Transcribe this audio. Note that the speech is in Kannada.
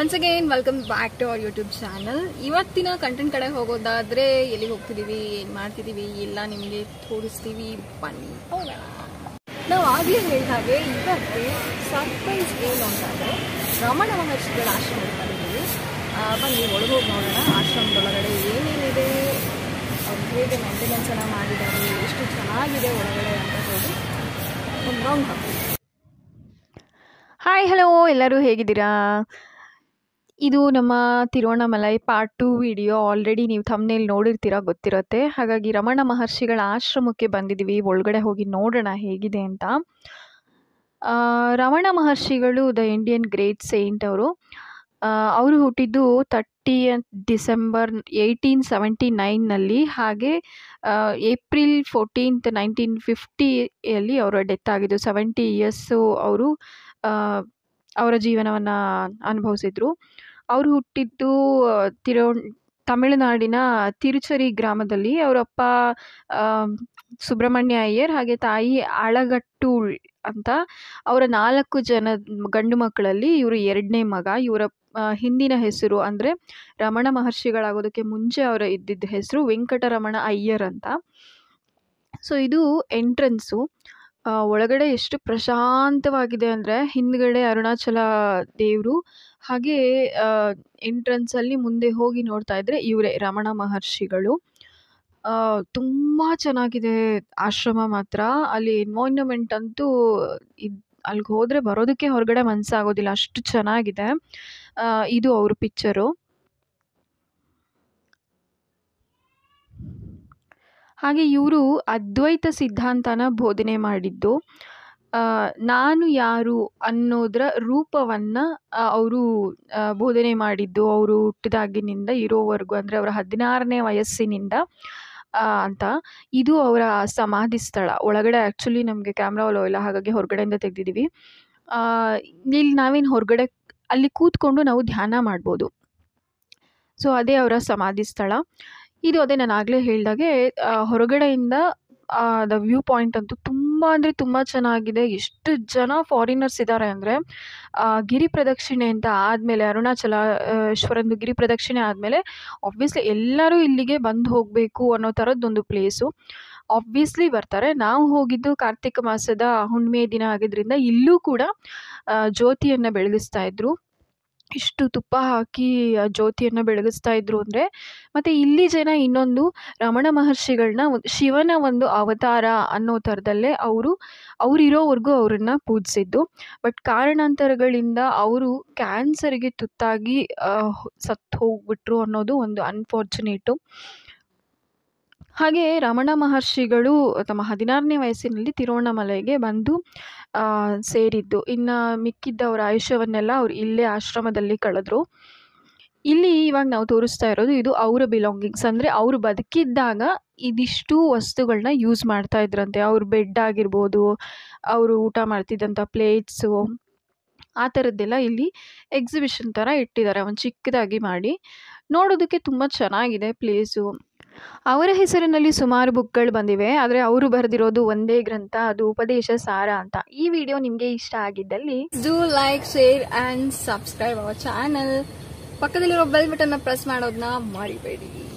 once again welcome back to our YouTube channel ಇವತ್ತಿನ ಕಂಟೆಂಟ್ ಕಡೆ ಹೋಗೋದಾದ್ರೆ ಎಲ್ಲಿಗೆ ಹೋಗ್ತಿದೀವಿ ಏನ್ ಮಾಡ್ತಿದೀವಿ ಎಲ್ಲ ನಿಮಗೆ ತೋರಿಸ್ತೀವಿ ಬನ್ನಿ ಹೋಗೋಣ ನಾವು ಆಗ್ಲೇ ಹೇಳಿದ ಹಾಗೆ ಇವತ್ತು ಸರ್ಪ್ರೈಸ್ ಏನು ಅಂತಂದ್ರೆ ರಮಣ ಮಹರ್ಷಿಗಳ ಆಶ್ರಮಕ್ಕೆ ಬಂದಿದ್ದೀವಿ ಆ, ಬನ್ನಿ ಒಳಗೋಗಿ ನೋಡೋಣ ಆಶ್ರಮದೊಳಗಡೆ ಏನೇನಿದೆ ಅವ್ರು ಹೇಗೆ ಮೇಂಟೆನೆನ್ಸ್ ಎಲ್ಲ ಮಾಡಿದ್ದಾರೆ ಎಷ್ಟು ಚೆನ್ನಾಗಿದೆ ಒಳಗಡೆ ಅಂತ ಹೇಳಿ ಒಂದು ರೌಂಡ್ ಹಾಕಿ ಹಾಯ್ ಹಲೋ ಎಲ್ಲರೂ ಹೇಗಿದ್ದೀರಾ ಇದು ನಮ್ಮ Tiruvannamalai part two video already ನೀವು ಥಮ್ನೇಲಿ ನೋಡಿರ್ತೀರಾ ಗೊತ್ತಿರುತ್ತೆ ಹಾಗಾಗಿ ರಮಣ ಮಹರ್ಷಿಗಳ ಆಶ್ರಮಕ್ಕೆ ಬಂದಿದ್ದೀವಿ ಒಳಗಡೆ ಹೋಗಿ ನೋಡೋಣ ಹೇಗಿದೆ ಅಂತ ಆ, ರಮಣ ಮಹರ್ಷಿಗಳು ದ ಇಂಡಿಯನ್ ಗ್ರೇಟ್ ಸೈಂಟ್ ಅವರು ಅವರು ಹುಟ್ಟಿದ್ದು ತರ್ಟಿ ಡಿಸೆಂಬರ್ ಏಯ್ಟೀನ್ ಸೆವೆಂಟಿ ನೈನ್ನಲ್ಲಿ ಹಾಗೆ ಏಪ್ರಿಲ್ ಫೋರ್ಟೀನ್ತ್ ನೈನ್ಟೀನ್ ಫಿಫ್ಟಿಯಲ್ಲಿ ಅವರ ಡೆತ್ ಆಗಿದ್ದು ಸೆವೆಂಟಿ ಇಯರ್ಸು ಅವರು ಅವರ ಜೀವನವನ್ನು ಅನುಭವಿಸಿದ್ರು ಅವರು ಹುಟ್ಟಿದ್ದು ಆ, ತಿರು ತಮಿಳುನಾಡಿನ ತಿರುಚರಿ ಗ್ರಾಮದಲ್ಲಿ ಅವರಪ್ಪ ಸುಬ್ರಹ್ಮಣ್ಯ ಅಯ್ಯರ್ ಹಾಗೆ ತಾಯಿ ಆಳಗಟ್ಟೂಳ್ ಅಂತ ಅವರ ನಾಲ್ಕು ಜನ ಗಂಡು ಮಕ್ಕಳಲ್ಲಿ ಇವರು ಎರಡನೇ ಮಗ ಇವರ ಆ, ಹಿಂದಿನ ಹೆಸರು ಅಂದರೆ ರಮಣ ಮಹರ್ಷಿಗಳಾಗೋದಕ್ಕೆ ಮುಂಚೆ ಅವರ ಇದ್ದಿದ್ದ ಹೆಸರು ವೆಂಕಟರಮಣ ಅಯ್ಯರ್ ಅಂತ ಸೊ ಇದು ಎಂಟ್ರೆನ್ಸು ಒಳಗಡೆ ಎಷ್ಟು ಪ್ರಶಾಂತವಾಗಿದೆ ಅಂದರೆ ಹಿಂದ್ಗಡೆ ಅರುಣಾಚಲ ದೇವರು ಹಾಗೆ ಎಂಟ್ರೆನ್ಸಲ್ಲಿ ಮುಂದೆ ಹೋಗಿ ನೋಡ್ತಾ ಇದ್ರೆ ಇವರೇ ರಮಣ ಮಹರ್ಷಿಗಳು ತುಂಬ ಚೆನ್ನಾಗಿದೆ ಆಶ್ರಮ ಮಾತ್ರ ಅಲ್ಲಿ ಎನ್ವೈರ್ನಮೆಂಟ್ ಅಂತೂ ಇದು ಅಲ್ಲಿಗೆ ಹೋದರೆ ಬರೋದಕ್ಕೆ ಹೊರಗಡೆ ಮನಸ್ಸಾಗೋದಿಲ್ಲ ಅಷ್ಟು ಚೆನ್ನಾಗಿದೆ ಆ, ಇದು ಅವ್ರ ಪಿಕ್ಚರು ಹಾಗೆ ಇವರು ಅದ್ವೈತ ಸಿದ್ಧಾಂತನ ಬೋಧನೆ ಮಾಡಿದ್ದು ಆ, ನಾನು ಯಾರು ಅನ್ನೋದರ ರೂಪವನ್ನು ಅವರು ಬೋಧನೆ ಮಾಡಿದ್ದು ಅವರು ಹುಟ್ಟಿದಾಗಿನಿಂದ ಇರೋವರೆಗೂ ಅಂದರೆ ಅವರ ಹದಿನಾರನೇ ವಯಸ್ಸಿನಿಂದ ಆ, ಅಂತ ಇದು ಅವರ ಸಮಾಧಿ ಸ್ಥಳ ಒಳಗಡೆ ಆ್ಯಕ್ಚುಲಿ ನಮಗೆ ಕ್ಯಾಮ್ರಾ ಒಲೋ ಇಲ್ಲ ಹಾಗಾಗಿ ಹೊರಗಡೆಯಿಂದ ತೆಗೆದಿದ್ದೀವಿ ಇಲ್ಲಿ ನಾವೇನು ಹೊರಗಡೆ ಅಲ್ಲಿ ಕೂತ್ಕೊಂಡು ನಾವು ಧ್ಯಾನ ಮಾಡ್ಬೋದು ಸೊ ಅದೇ ಅವರ ಸಮಾಧಿ ಸ್ಥಳ ಇದು ಅದೇ ನಾನು ಆಗಲೇ ಹೇಳ್ದಾಗೆ ಆ, ಹೊರಗಡೆಯಿಂದ ದ ವ್ಯೂ ಪಾಯಿಂಟ್ ಅಂತೂ ತುಂಬ ಅಂದರೆ ತುಂಬ ಚೆನ್ನಾಗಿದೆ ಎಷ್ಟು ಜನ ಫಾರಿನರ್ಸ್ ಇದ್ದಾರೆ ಅಂದರೆ ಗಿರಿ ಪ್ರದಕ್ಷಿಣೆ ಅಂತ ಆದಮೇಲೆ ಅರುಣಾಚಲ ಆ, ಶ್ವರಂದು ಗಿರಿ ಪ್ರದಕ್ಷಿಣೆ ಆದಮೇಲೆ ಆಬ್ವಿಯಸ್ಲಿ ಎಲ್ಲರೂ ಇಲ್ಲಿಗೆ ಬಂದು ಹೋಗಬೇಕು ಅನ್ನೋ ಥರದ್ದೊಂದು ಪ್ಲೇಸು ಆಬ್ವಿಯಸ್ಲಿ ಬರ್ತಾರೆ ನಾವು ಹೋಗಿದ್ದು ಕಾರ್ತಿಕ ಮಾಸದ ಹುಣ್ಣಿಮೆ ದಿನ ಆಗಿದ್ದರಿಂದ ಇಲ್ಲೂ ಕೂಡ ಆ, ಜ್ಯೋತಿಯನ್ನು ಬೆಳಗಿಸ್ತಾ ಇದ್ರು ಇಷ್ಟು ತುಪ್ಪ ಹಾಕಿ ಆ ಜ್ಯೋತಿಯನ್ನು ಬೆಳಗಿಸ್ತಾ ಇದ್ರು ಅಂದರೆ ಮತ್ತು ಇಲ್ಲಿ ಜನ ಇನ್ನೊಂದು ರಮಣ ಮಹರ್ಷಿಗಳನ್ನ ಒಂದು ಶಿವನ ಒಂದು ಅವತಾರ ಅನ್ನೋ ಥರದಲ್ಲೇ ಅವರು ಅವರಿರೋವರೆಗೂ ಅವರನ್ನು ಪೂಜಿಸಿದ್ದು ಬಟ್ ಕಾರಣಾಂತರಗಳಿಂದ ಅವರು ಕ್ಯಾನ್ಸರ್ಗೆ ತುತ್ತಾಗಿ ಸತ್ತು ಹೋಗ್ಬಿಟ್ರು ಅನ್ನೋದು ಒಂದು ಅನ್ಫಾರ್ಚುನೇಟು ಹಾಗೆ ರಮಣ ಮಹರ್ಷಿಗಳು ತಮ್ಮ ಹದಿನಾರನೇ ವಯಸ್ಸಿನಲ್ಲಿ ತಿರುವಣ್ಣಾಮಲೈಗೆ ಬಂದು ಆ, ಸೇರಿದ್ದು ಇನ್ನು ಮಿಕ್ಕಿದ್ದವರ ಆಯುಷ್ಯವನ್ನೆಲ್ಲ ಅವ್ರು ಇಲ್ಲೇ ಆಶ್ರಮದಲ್ಲಿ ಕಳೆದ್ರು ಇಲ್ಲಿ ಇವಾಗ ನಾವು ತೋರಿಸ್ತಾ ಇರೋದು ಇದು ಅವರ ಬಿಲಾಂಗಿಂಗ್ಸ್ ಅಂದರೆ ಅವರು ಬದುಕಿದ್ದಾಗ ಇದಿಷ್ಟು ವಸ್ತುಗಳನ್ನ ಯೂಸ್ ಮಾಡ್ತಾ ಇದ್ರಂತೆ ಅವ್ರ ಬೆಡ್ ಆಗಿರ್ಬೋದು ಅವರು ಊಟ ಮಾಡ್ತಿದ್ದಂಥ ಪ್ಲೇಟ್ಸು ಆ ಥರದ್ದೆಲ್ಲ ಇಲ್ಲಿ ಎಕ್ಸಿಬಿಷನ್ ಥರ ಇಟ್ಟಿದ್ದಾರೆ ಒಂದು ಚಿಕ್ಕದಾಗಿ ಮಾಡಿ ನೋಡೋದಕ್ಕೆ ತುಂಬ ಚೆನ್ನಾಗಿದೆ ಪ್ಲೇಸು ಅವರ ಹೆಸರಿನಲ್ಲಿ ಸುಮಾರು ಬುಕ್ಗಳು ಬಂದಿವೆ ಆದರೆ ಅವರು ಬರೆದಿರೋದು ಒಂದೇ ಗ್ರಂಥ ಅದು ಉಪದೇಶ ಸಾರ ಅಂತ ಈ ವಿಡಿಯೋ ನಿಮಗೆ ಇಷ್ಟ ಆಗಿದ್ದಲ್ಲಿ do like share and subscribe our channel ಪಕ್ಕದಲ್ಲಿರೋ ಬೆಲ್ ಬಟನ್ನ ಪ್ರೆಸ್ ಮಾಡೋದನ್ನ ಮರಿಬೇಡಿ